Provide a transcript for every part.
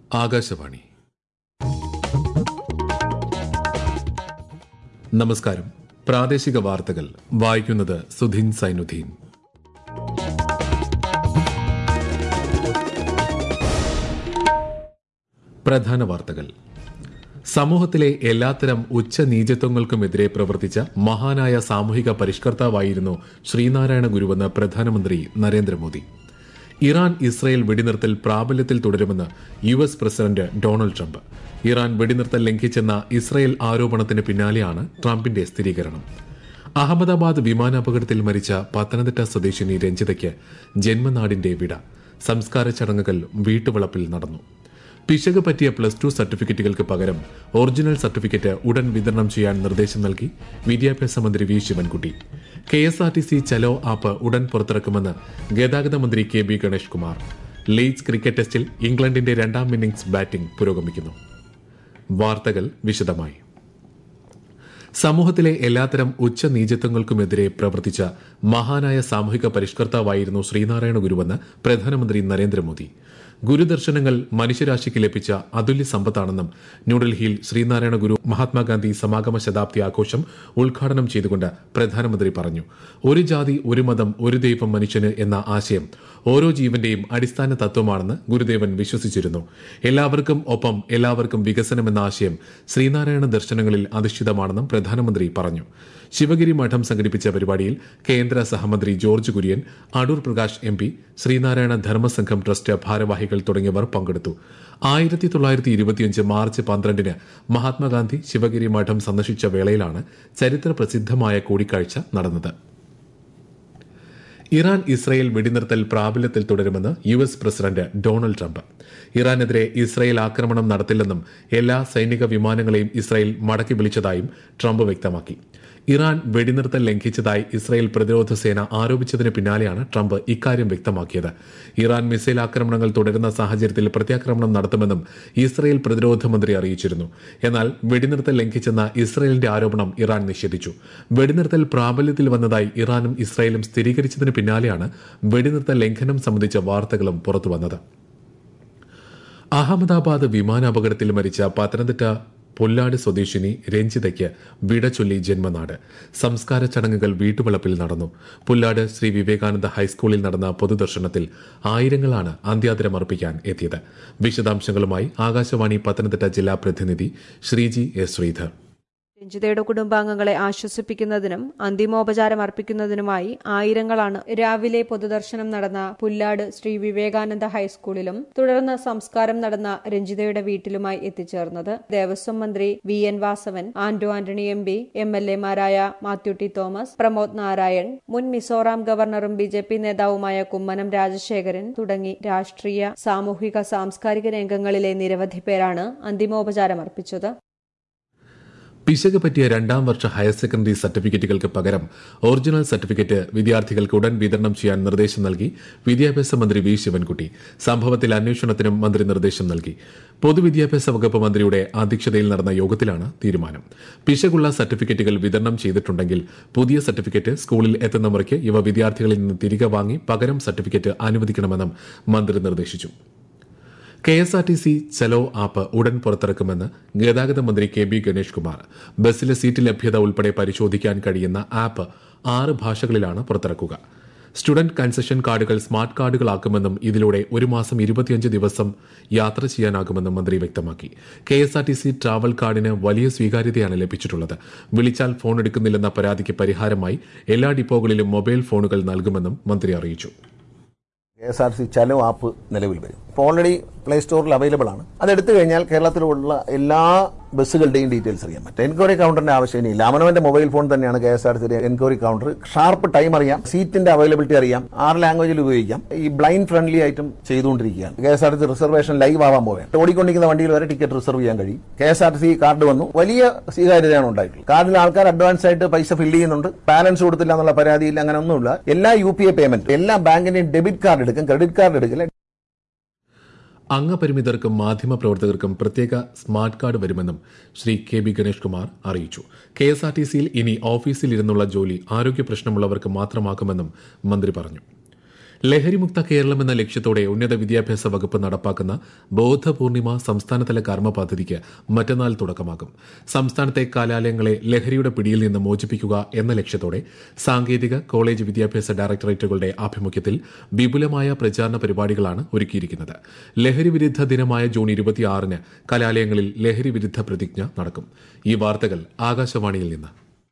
ആകാശവാണി നമസ്കാരം പ്രാദേശിക വാർത്തകൾ വായിക്കുന്നത് സുധീൻ സൈനുദ്ദീൻ പ്രധാന വാർത്തകൾ സമൂഹത്തിലെ എല്ലാത്തരം ഉച്ചനീചത്വങ്ങൾക്കുമെതിരെ പ്രവർത്തിച്ച മഹാനായ സാമൂഹിക പരിഷ്കർത്താവായിരുന്നു ശ്രീനാരായണ ഗുരുവെന്ന് പ്രധാനമന്ത്രി നരേന്ദ്രമോദി ഇറാൻ ഇസ്രയേൽ വെടിനിർത്തൽ പ്രാബല്യത്തിൽ തുടരുമെന്ന് U S president Donald Trump Iran വെടിനിർത്തൽ ലംഘിച്ചെന്ന ഇസ്രയേൽ ആരോപണത്തിന് പിന്നാലെയാണ് ട്രംപിന്റെ സ്ഥിരീകരണം അഹമ്മദാബാദ് വിമാനാപകടത്തിൽ മരിച്ച പത്തനംതിട്ട സ്വദേശിനി രഞ്ജിതയ്ക്ക് ജന്മനാടിന്റെ വിട സംസ്കാര ചടങ്ങുകൾ വീട്ടുവളപ്പിൽ നടന്നു പിശക് പറ്റിയ പ്ലസ് ടു സർട്ടിഫിക്കറ്റുകൾക്ക് പകരം ഒറിജിനൽ സർട്ടിഫിക്കറ്റ് ഉടൻ വിതരണം ചെയ്യാൻ നിർദ്ദേശം നൽകി വിദ്യാഭ്യാസ മന്ത്രി V Sivankutty K S R T C Chalo app ഉടൻ പുറത്തിറക്കുമെന്ന് ഗതാഗത മന്ത്രി K B Ganesh Kumar Leeds cricket ടെസ്റ്റിൽ ഇംഗ്ലണ്ടിന്റെ രണ്ടാം ഇന്നിംഗ്സ് ബാറ്റിംഗ് പുരോഗമിക്കുന്നു വാർത്തകൾ വിശദമായി സമൂഹത്തിലെ എല്ലാത്തരം ഉച്ചനീചത്വങ്ങൾക്കുമെതിരെ പ്രവർത്തിച്ച മഹാനായ സാമൂഹിക പരിഷ്കർത്താവായിരുന്നു ശ്രീനാരായണ ഗുരുവെന്ന് പ്രധാനമന്ത്രി നരേന്ദ്രമോദി ഗുരുദർശനങ്ങൾ മനുഷ്യരാശിക്ക് ലഭിച്ച അതുല്യ സമ്പത്താണെന്നും ന്യൂഡൽഹിയിൽ ശ്രീനാരായണ ഗുരു മഹാത്മാഗാന്ധി സമാഗമ ശതാബ്ദി ആഘോഷം ഉദ്ഘാടനം ചെയ്തുകൊണ്ട് പ്രധാനമന്ത്രി പറഞ്ഞു ഒരു ജാതി ഒരു മതം ഒരു ദൈവം മനുഷ്യന് എന്ന ആശയം ഓരോ ജീവന്റെയും അടിസ്ഥാന തത്വമാണെന്ന് ഗുരുദേവൻ വിശ്വസിച്ചിരുന്നു എല്ലാവർക്കും ഒപ്പം എല്ലാവർക്കും വികസനം എന്ന ആശയം ശ്രീനാരായണ ദർശനങ്ങളിൽ അധിഷ്ഠിതമാണെന്നും പ്രധാനമന്ത്രി പറഞ്ഞു ശിവഗിരി മഠം സംഘടിപ്പിച്ച പരിപാടിയിൽ കേന്ദ്ര സഹമന്ത്രി George Kurian Adoor Prakash M P Sreenarayana Dharmasangham trust ഭാരവാഹികൾ തുടങ്ങിയവർ പങ്കെടുത്തു ആയിരത്തി തൊള്ളായിരത്തി ഇരുപത്തിയഞ്ച് മാർച്ച് പന്ത്രണ്ടിന് മഹാത്മാഗാന്ധി ശിവഗിരി മഠം സന്ദർശിച്ച വേളയിലാണ് ചരിത്ര പ്രസിദ്ധമായ കൂടിക്കാഴ്ച നടന്നത് ഇറാൻ ഇസ്രയേൽ വെടിനിർത്തൽ പ്രാബല്യത്തിൽ തുടരുമെന്ന് U S president Donald Trump ഇറാനെതിരെ ഇസ്രയേൽ ആക്രമണം നടത്തില്ലെന്നും എല്ലാ സൈനിക വിമാനങ്ങളെയും ഇസ്രയേൽ മടക്കി വിളിച്ചതായും ട്രംപ് വ്യക്തമാക്കി ഇറാൻ വെടിനിർത്തൽ ലംഘിച്ചതായി ഇസ്രയേൽ പ്രതിരോധ സേന ആരോപിച്ചതിന് പിന്നാലെയാണ് ട്രംപ് ഇക്കാര്യം വ്യക്തമാക്കിയത് ഇറാൻ മിസൈൽ ആക്രമണങ്ങൾ തുടരുന്ന സാഹചര്യത്തിൽ പ്രത്യാക്രമണം നടത്തുമെന്നും ഇസ്രയേൽ പ്രതിരോധ മന്ത്രി അറിയിച്ചിരുന്നു എന്നാൽ വെടിനിർത്തൽ ലംഘിച്ചെന്ന ഇസ്രയേലിന്റെ ആരോപണം ഇറാൻ നിഷേധിച്ചു വെടിനിർത്തൽ പ്രാബല്യത്തിൽ വന്നതായി ഇറാനും ഇസ്രയേലും സ്ഥിരീകരിച്ചതിന് പിന്നാലെയാണ് വെടിനിർത്തൽ ലംഘനം സംബന്ധിച്ച വാർത്തകളും പുറത്തുവന്നത് അഹമ്മദാബാദ് വിമാനാപകടത്തിൽ മരിച്ച പത്തനംതിട്ട പൊല്ലാട് സ്വദേശിനി രഞ്ജിതയ്ക്ക് വിട ചൊല്ലി ജന്മനാട് സംസ്കാര ചടങ്ങുകൾ വീട്ടുവളപ്പിൽ നടന്നു പുല്ലാട് ശ്രീ വിവേകാനന്ദ ഹൈസ്കൂളിൽ നടന്ന പൊതുദർശനത്തിൽ ആയിരങ്ങളാണ് അന്ത്യാദരമർപ്പിക്കാൻ എത്തിയത് വിശദാംശങ്ങളുമായി ആകാശവാണി പത്തനംതിട്ട ജില്ലാ പ്രതിനിധി ശ്രീജി എസ് ശ്രീധർ രഞ്ജിതയുടെ കുടുംബാംഗങ്ങളെ ആശ്വസിപ്പിക്കുന്നതിനും അന്തിമോപചാരം അർപ്പിക്കുന്നതിനുമായി ആയിരങ്ങളാണ് രാവിലെ പൊതുദർശനം നടന്ന പുല്ലാട് ശ്രീ വിവേകാനന്ദ ഹൈസ്കൂളിലും തുടർന്ന് സംസ്കാരം നടന്ന രഞ്ജിതയുടെ വീട്ടിലുമായി എത്തിച്ചേർന്നത് ദേവസ്വം മന്ത്രി V N Vasavan Anto Antony M P M L എമാരായ മാത്യു ടി തോമസ് പ്രമോദ് നാരായൺ മുൻ മിസോറാം ഗവർണറും ബി ജെ പി നേതാവുമായ കുമ്മനം രാജശേഖരൻ തുടങ്ങി രാഷ്ട്രീയ സാമൂഹിക സാംസ്കാരിക രംഗങ്ങളിലെ നിരവധി പേരാണ് അന്തിമോപചാരം അർപ്പിച്ചത് പിശക് പറ്റിയ രണ്ടാം വർഷ ഹയർ സെക്കൻഡറി സർട്ടിഫിക്കറ്റുകൾക്ക് പകരം ഒറിജിനൽ സർട്ടിഫിക്കറ്റ് വിദ്യാർത്ഥികൾക്ക് ഉടൻ വിതരണം ചെയ്യാൻ നിർദ്ദേശം നൽകി വിദ്യാഭ്യാസ മന്ത്രി വി ശിവൻകുട്ടി സംഭവത്തിൽ അന്വേഷണത്തിനും മന്ത്രി നിർദ്ദേശം നൽകി പൊതുവിദ്യാഭ്യാസ വകുപ്പ് മന്ത്രിയുടെ അധ്യക്ഷതയിൽ നടന്ന യോഗത്തിലാണ് തീരുമാനം പിശകുള്ള സർട്ടിഫിക്കറ്റുകൾ വിതരണം ചെയ്തിട്ടുണ്ടെങ്കിൽ പുതിയ സർട്ടിഫിക്കറ്റ് സ്കൂളിൽ എത്തുന്ന മുറയ്ക്ക് ഇവ വിദ്യാർത്ഥികളിൽ നിന്ന് തിരികെ വാങ്ങി പകരം സർട്ടിഫിക്കറ്റ് അനുവദിക്കണമെന്നും മന്ത്രി നിർദ്ദേശിച്ചു K S R T C Chalo app ഉടൻ പുറത്തിറക്കുമെന്ന് ഗതാഗത മന്ത്രി കെ ബി ഗണേഷ് കുമാർ ബസ്സിലെ സീറ്റ് ലഭ്യത ഉൾപ്പെടെ പരിശോധിക്കാൻ കഴിയുന്ന ആപ്പ് ആറ് ഭാഷകളിലാണ് പുറത്തിറക്കുക സ്റ്റുഡന്റ് കൺസെഷൻ കാർഡുകൾ സ്മാർട്ട് കാർഡുകളാക്കുമെന്നും ഇതിലൂടെ ഒരു മാസം ഇരുപത്തിയഞ്ച് ദിവസം യാത്ര ചെയ്യാനാകുമെന്നും മന്ത്രി വ്യക്തമാക്കി K S R T C travel കാർഡിന് വലിയ സ്വീകാര്യതയാണ് ലഭിച്ചിട്ടുള്ളത് വിളിച്ചാൽ ഫോൺ എടുക്കുന്നില്ലെന്ന പരാതിക്ക് പരിഹാരമായി എല്ലാ ഡിപ്പോകളിലും മൊബൈൽ ഫോണുകൾ നൽകുമെന്നും മന്ത്രി അറിയിച്ചു K S R C Chalo app നിലവിൽ വരും ഇപ്പോൾ ഓൾറെഡി പ്ലേ സ്റ്റോറിൽ അവൈലബിൾ ആണ് അത് എടുത്തു കഴിഞ്ഞാൽ കേരളത്തിലുള്ള എല്ലാ ബസ്സുകളുടെയും ഡീറ്റെയിൽസ് അറിയാൻ പറ്റും എൻക്വയറി കൗണ്ടറിന്റെ ആവശ്യമില്ല അവനവന്റെ മൊബൈൽ ഫോൺ തന്നെയാണ് K S R C enquiry counter sharp time അറിയാം സീറ്റിന്റെ അവൈലബിലിറ്റി അറിയാം ആറ് ലാംഗ്വേജിൽ ഉപയോഗിക്കാം ഈ ബ്ലൈൻഡ് ഫ്രണ്ട്ലി ആയിട്ടും ചെയ്തുകൊണ്ടിരിക്കുകയാണ് K S R T reservation live ആവാൻ പോവുകയാണ് ഓടിക്കൊണ്ടിരിക്കുന്ന വണ്ടിയിൽ വരെ ടിക്കറ്റ് റിസർവ് ചെയ്യാൻ കഴിയും K S R T card വന്നു വലിയ സ്വീകാര്യതയാണ് ഉണ്ടായിട്ടുള്ളത് കാർഡിൽ ആൾക്കാർ അഡ്വാൻസ് ആയിട്ട് പൈസ ഫില്ല് ചെയ്യുന്നുണ്ട് ബാലൻസ് കൊടുത്തില്ല എന്നുള്ള പരാതിയില്ല അങ്ങനെ ഒന്നുമില്ല എല്ലാ യു പി ഐ പേയ്മെന്റ് എല്ലാ ബാങ്കിന്റെയും ഡെബിറ്റ് കാർഡ് എടുക്കും ക്രെഡിറ്റ് കാർഡ് എടുക്കില്ല അംഗപരിമിതർക്കും മാധ്യമപ്രവർത്തകർക്കും പ്രത്യേക സ്മാർട്ട് കാർഡ് വരുമെന്നും ശ്രീ കെ ബി ഗണേഷ് കുമാർ അറിയിച്ചു കെ എസ് ആർ ടി സിയിൽ ഇനി ഓഫീസിൽ ഇരുന്നുള്ള ജോലി ആരോഗ്യ പ്രശ്നമുള്ളവർക്ക് മാത്രമാക്കുമെന്നും മന്ത്രി പറഞ്ഞു ലഹരിമുക്ത കേരളം എന്ന ലക്ഷ്യത്തോടെ ഉന്നത വിദ്യാഭ്യാസ വകുപ്പ് നടപ്പാക്കുന്ന ബോധപൂർണിമ സംസ്ഥാനതല കർമ്മ പദ്ധതിക്ക് മറ്റന്നാൾ തുടക്കമാകും സംസ്ഥാനത്തെ കലാലയങ്ങളെ ലഹരിയുടെ പിടിയിൽ നിന്ന് മോചിപ്പിക്കുക എന്ന ലക്ഷ്യത്തോടെ സാങ്കേതിക കോളേജ് വിദ്യാഭ്യാസ ഡയറക്ടറേറ്റുകളുടെ ആഭിമുഖ്യത്തിൽ വിപുലമായ പ്രചാരണ പരിപാടികളാണ് ഒരുക്കിയിരിക്കുന്നത് ലഹരി വിരുദ്ധ ദിനമായ ജൂൺ ഇരുപത്തിയാറിന് കലാലയങ്ങളിൽ ലഹരി വിരുദ്ധ പ്രതിജ്ഞ നടക്കും ഈ വാർത്തകൾ ആകാശവാണിയിൽ നിന്ന്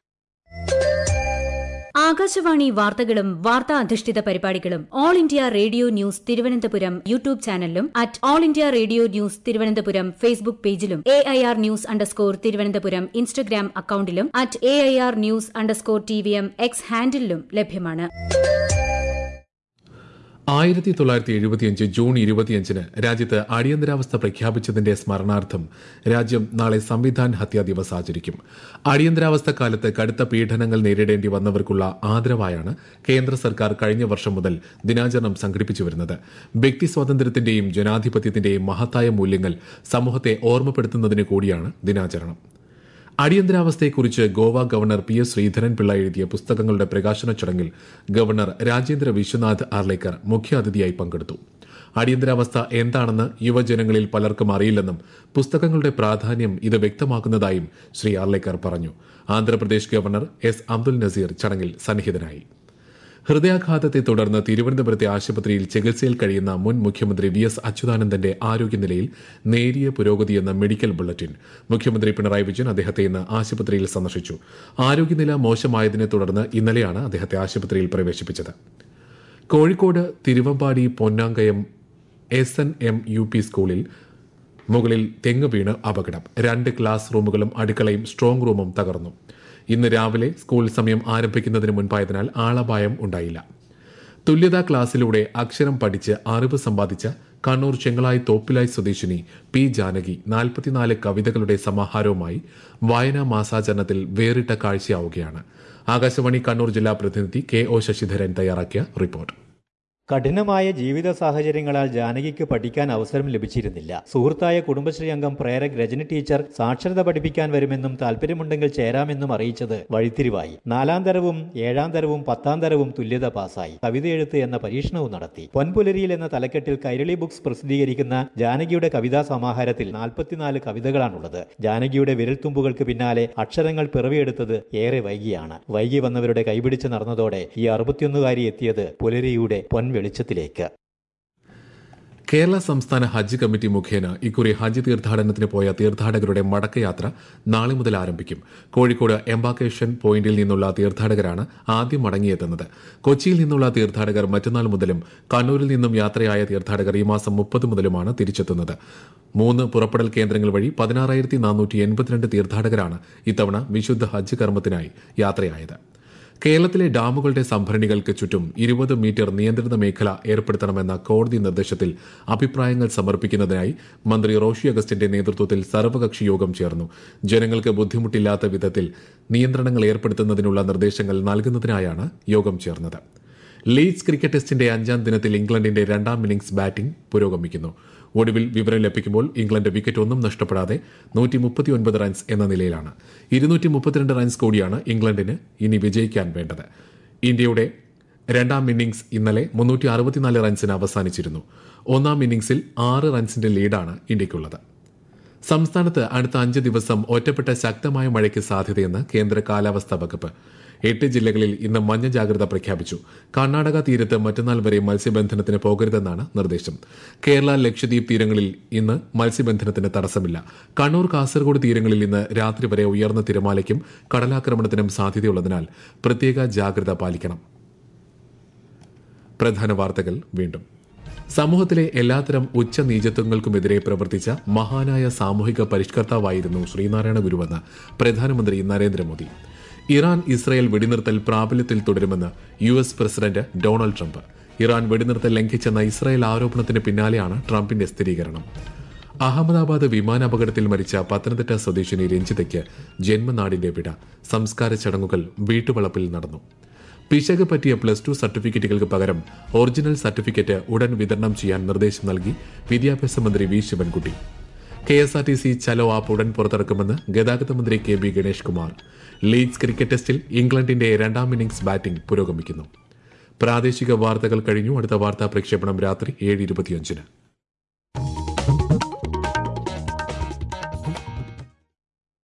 ആകാശവാണി വാർത്തകളും വാർത്താ അധിഷ്ഠിത പരിപാടികളും All India Radio News Thiruvananthapuram YouTube ചാനലിലും at All India Radio News Thiruvananthapuram Facebook പേജിലും A I R news underscore Thiruvananthapuram Instagram അക്കൌണ്ടിലും at A I R news underscore T V M X ഹാൻഡിലും ലഭ്യമാണ് ആയിരത്തി തൊള്ളായിരത്തി എഴുപത്തിയഞ്ച് ജൂൺ ഇരുപത്തിയഞ്ചിന് രാജ്യത്ത് അടിയന്തരാവസ്ഥ പ്രഖ്യാപിച്ചതിന്റെ സ്മരണാർത്ഥം രാജ്യം നാളെ സംവിധാൻ ഹത്യാ ദിവസ് ആചരിക്കും അടിയന്തരാവസ്ഥ കാലത്ത് കടുത്ത പീഡനങ്ങൾ നേരിടേണ്ടി വന്നവർക്കുള്ള ആദരവായാണ് കേന്ദ്ര സർക്കാർ കഴിഞ്ഞ വർഷം മുതൽ ദിനാചരണം സംഘടിപ്പിച്ചു വരുന്നത് വ്യക്തി സ്വാതന്ത്ര്യത്തിന്റെയും ജനാധിപത്യത്തിന്റെയും മഹത്തായ മൂല്യങ്ങൾ സമൂഹത്തെ ഓർമ്മപ്പെടുത്തുന്നതിന് കൂടിയാണ് ദിനാചരണം അടിയന്തരാവസ്ഥയെക്കുറിച്ച് Goa governor P S Sreedharan Pillai എഴുതിയ പുസ്തകങ്ങളുടെ പ്രകാശന ചടങ്ങിൽ ഗവർണർ രാജേന്ദ്ര വിശ്വനാഥ് ആർലേക്കർ മുഖ്യാതിഥിയായി പങ്കെടുത്തു അടിയന്തരാവസ്ഥ എന്താണെന്ന് യുവജനങ്ങളിൽ പലർക്കും അറിയില്ലെന്നും പുസ്തകങ്ങളുടെ പ്രാധാന്യം ഇത് വ്യക്തമാക്കുന്നതായും ശ്രീ ആർലേക്കർ പറഞ്ഞു ആന്ധ്രാപ്രദേശ് ഗവർണർ എസ് അബ്ദുൽ നസീർ ചടങ്ങിൽ സന്നിഹിതനായി ഹൃദയാഘാതത്തെ തുടർന്ന് തിരുവനന്തപുരത്തെ ആശുപത്രിയിൽ ചികിത്സയിൽ കഴിയുന്ന മുൻ മുഖ്യമന്ത്രി വി എസ് അച്യുതാനന്ദന്റെ ആരോഗ്യനിലയിൽ നേരിയ പുരോഗതിയെന്ന മെഡിക്കൽ ബുള്ളറ്റിൻ മുഖ്യമന്ത്രി പിണറായി വിജയൻ അദ്ദേഹത്തെ ഇന്ന് ആശുപത്രിയിൽ സന്ദർശിച്ചു ആരോഗ്യനില മോശമായതിനെ തുടർന്ന് ഇന്നലെയാണ് അദ്ദേഹത്തെ ആശുപത്രിയിൽ പ്രവേശിപ്പിച്ചത് Kozhikode Thiruvambady Ponnankayam S N M U P സ്കൂളിൽ മുകളിൽ തെങ്ങ് വീണ് അപകടം രണ്ട് ക്ലാസ് റൂമുകളും അടുക്കളയും സ്ട്രോങ് റൂമും തകർന്നു ഇന്ന് രാവിലെ സ്കൂൾ സമയം ആരംഭിക്കുന്നതിന് മുൻപായതിനാൽ ആളപായം ഉണ്ടായില്ല തുല്യതാ ക്ലാസ്സിലൂടെ അക്ഷരം പഠിച്ച് അറിവ് സമ്പാദിച്ച കണ്ണൂർ ചെങ്ങളായി തോപ്പിലായി സ്വദേശിനി പി ജാനകി നാൽപ്പത്തിനാല് കവിതകളുടെ സമാഹാരവുമായി വായനാ മാസാചരണത്തിൽ വേറിട്ട കാഴ്ചയാവുകയാണ് ആകാശവാണി കണ്ണൂർ ജില്ലാ പ്രതിനിധി കെ ഒ ശശിധരൻ തയ്യാറാക്കിയ റിപ്പോർട്ട് കഠിനമായ ജീവിത സാഹചര്യങ്ങളാൽ ജാനകിക്ക് പഠിക്കാൻ അവസരം ലഭിച്ചിരുന്നില്ല സുഹൃത്തായ കുടുംബശ്രീ അംഗം പ്രേരക് രജനി ടീച്ചർ സാക്ഷരത പഠിപ്പിക്കാൻ വരുമെന്നും താല്പര്യമുണ്ടെങ്കിൽ ചേരാമെന്നും അറിയിച്ചത് വഴിത്തിരിവായി നാലാം തരവും ഏഴാം തരവും പത്താം തരവും തുല്യത പാസായി കവിത എഴുത്ത് എന്ന പരീക്ഷണവും നടത്തി പൊൻപുലരിയിൽ എന്ന തലക്കെട്ടിൽ കൈരളി ബുക്സ് പ്രസിദ്ധീകരിക്കുന്ന ജാനകിയുടെ കവിതാ സമാഹാരത്തിൽ നാൽപ്പത്തിനാല് കവിതകളാണുള്ളത് ജാനകിയുടെ വിരൽത്തുമ്പുകൾക്ക് പിന്നാലെ അക്ഷരങ്ങൾ പിറവിയെടുത്തത് ഏറെ വൈകിയാണ് വൈകി വന്നവരുടെ കൈപിടിച്ച് നടന്നതോടെ ഈ അറുപത്തിയൊന്നുകാരി എത്തിയത് പുലരിയുടെ പൊൻ വെളിച്ചത്തിലേക്ക് കേരള സംസ്ഥാന ഹജ്ജ് കമ്മിറ്റി മുഖേന ഇക്കുറി ഹജ്ജ് തീർത്ഥാടനത്തിന് പോയ തീർത്ഥാടകരുടെ മടക്കയാത്ര നാളെ മുതൽ ആരംഭിക്കും കോഴിക്കോട് എംബാക്കേഷൻ പോയിന്റിൽ നിന്നുള്ള തീർത്ഥാടകരാണ് ആദ്യം മടങ്ങിയെത്തുന്നത് കൊച്ചിയിൽ നിന്നുള്ള തീർത്ഥാടകർ മറ്റന്നാൾ മുതലും കണ്ണൂരിൽ നിന്നും യാത്രയായ തീർത്ഥാടകർ ഈ മാസം മുപ്പത് മുതലുമാണ് തിരിച്ചെത്തുന്നത് മൂന്ന് പുറപ്പെടൽ കേന്ദ്രങ്ങൾ വഴി പതിനാറായിരത്തി നാനൂറ്റി എൺപത്തിരണ്ട് തീർത്ഥാടകരാണ് ഇത്തവണ വിശുദ്ധ ഹജ്ജ് കർമ്മത്തിനായി യാത്രയായത് കേരളത്തിലെ ഡാമുകളുടെ സംഭരണികൾക്ക് ചുറ്റും ഇരുപത് മീറ്റർ നിയന്ത്രിത മേഖല ഏർപ്പെടുത്തണമെന്ന കോടതി നിർദ്ദേശത്തിൽ അഭിപ്രായങ്ങൾ സമർപ്പിക്കുന്നതിനായി മന്ത്രി റോഷി അഗസ്റ്റിന്റെ നേതൃത്വത്തിൽ സർവകക്ഷി യോഗം ചേർന്നു ജനങ്ങൾക്ക് ബുദ്ധിമുട്ടില്ലാത്ത വിധത്തിൽ നിയന്ത്രണങ്ങൾ ഏർപ്പെടുത്തുന്നതിനുള്ള നിർദ്ദേശങ്ങൾ നൽകുന്നതിനായാണ് യോഗം ചേർന്നത് ലീഡ്സ് ക്രിക്കറ്റ് ടെസ്റ്റിന്റെ അഞ്ചാം ദിനത്തിൽ ഇംഗ്ലണ്ടിന്റെ രണ്ടാം ഇന്നിംഗ്സ് ബാറ്റിംഗ് പുരോഗമിക്കുന്നു ഒടുവിൽ വിവരം ലഭിക്കുമ്പോൾ ഇംഗ്ലണ്ട് വിക്കറ്റ് ഒന്നും നഷ്ടപ്പെടാതെ നൂറ്റി മുപ്പത്തിയൊൻപത് റൺസ് എന്ന നിലയിലാണ് ഇരുന്നൂറ്റി മുപ്പത്തിരണ്ട് റൺസ് കൂടിയാണ് ഇംഗ്ലണ്ടിന് ഇനി വിജയിക്കാൻ വേണ്ടത് ഇന്ത്യയുടെ രണ്ടാം ഇന്നിംഗ്സ് ഇന്നലെ മുന്നൂറ്റി അറുപത്തിനാല് റൺസിന് അവസാനിച്ചിരുന്നു ഒന്നാം ഇന്നിംഗ്സിൽ ആറ് റൺസിന്റെ ലീഡാണ് ഇന്ത്യയ്ക്കുള്ളത് സംസ്ഥാനത്ത് അടുത്ത അഞ്ച് ദിവസം ഒറ്റപ്പെട്ട ശക്തമായ മഴയ്ക്ക് സാധ്യതയെന്ന് കേന്ദ്ര കാലാവസ്ഥാ വകുപ്പ് എട്ട് ജില്ലകളിൽ ഇന്ന് മഞ്ഞ ജാഗ്രത പ്രഖ്യാപിച്ചു കർണാടക തീരത്ത് മറ്റന്നാൾ വരെ മത്സ്യബന്ധനത്തിന് പോകരുതെന്നാണ് നിർദ്ദേശം കേരള ലക്ഷദ്വീപ് തീരങ്ങളിൽ ഇന്ന് മത്സ്യബന്ധനത്തിന് തടസ്സമില്ല കണ്ണൂർ കാസർഗോഡ് തീരങ്ങളിൽ ഇന്ന് രാത്രി വരെ ഉയർന്ന തിരമാലയ്ക്കും കടലാക്രമണത്തിനും സാധ്യതയുള്ളതിനാൽ പ്രത്യേക ജാഗ്രത പാലിക്കണം പ്രധാന വാർത്തകൾ വീണ്ടും സമൂഹത്തിലെ എല്ലാത്തരം ഉച്ച നീചത്വങ്ങൾക്കുമെതിരെ പ്രവർത്തിച്ച മഹാനായ സാമൂഹിക പരിഷ്കർത്താവായിരുന്നു ശ്രീനാരായണ ഗുരുവെന്ന് പ്രധാനമന്ത്രി നരേന്ദ്രമോദി ഇറാൻ ഇസ്രയേൽ വെടിനിർത്തൽ പ്രാബല്യത്തിൽ തുടരുമെന്ന് U S president Donald Trump Iran വെടിനിർത്തൽ ലംഘിച്ചെന്ന ഇസ്രായേൽ ആരോപണത്തിന് പിന്നാലെയാണ് ട്രംപിന്റെ സ്ഥിരീകരണം അഹമ്മദാബാദ് വിമാനാപകടത്തിൽ മരിച്ച പത്തനംതിട്ട സ്വദേശിനി രഞ്ജിതയ്ക്ക് ജന്മനാടിന്റെ വിട സംസ്കാര ചടങ്ങുകൾ വീട്ടുവളപ്പിൽ നടന്നു പിശക് പറ്റിയ പ്ലസ് ടു സർട്ടിഫിക്കറ്റുകൾക്ക് പകരം ഒറിജിനൽ സർട്ടിഫിക്കറ്റ് ഉടൻ വിതരണം ചെയ്യാൻ നിർദ്ദേശം നൽകി വിദ്യാഭ്യാസ മന്ത്രി V Sivankutty K S R T C Chalo app ഉടൻ പുറത്തിറക്കുമെന്ന് ഗതാഗത മന്ത്രി K B Ganesh Kumar Leeds cricket ടെസ്റ്റിൽ ഇംഗ്ലണ്ടിന്റെ രണ്ടാം ഇന്നിംഗ്സ് ബാറ്റിംഗ് പുരോഗമിക്കുന്നു പ്രാദേശിക വാർത്തകൾ കഴിഞ്ഞു അടുത്ത വാർത്താ പ്രക്ഷേപണം രാത്രി ഏഴ് ഇരുപത്തിയഞ്ചിന്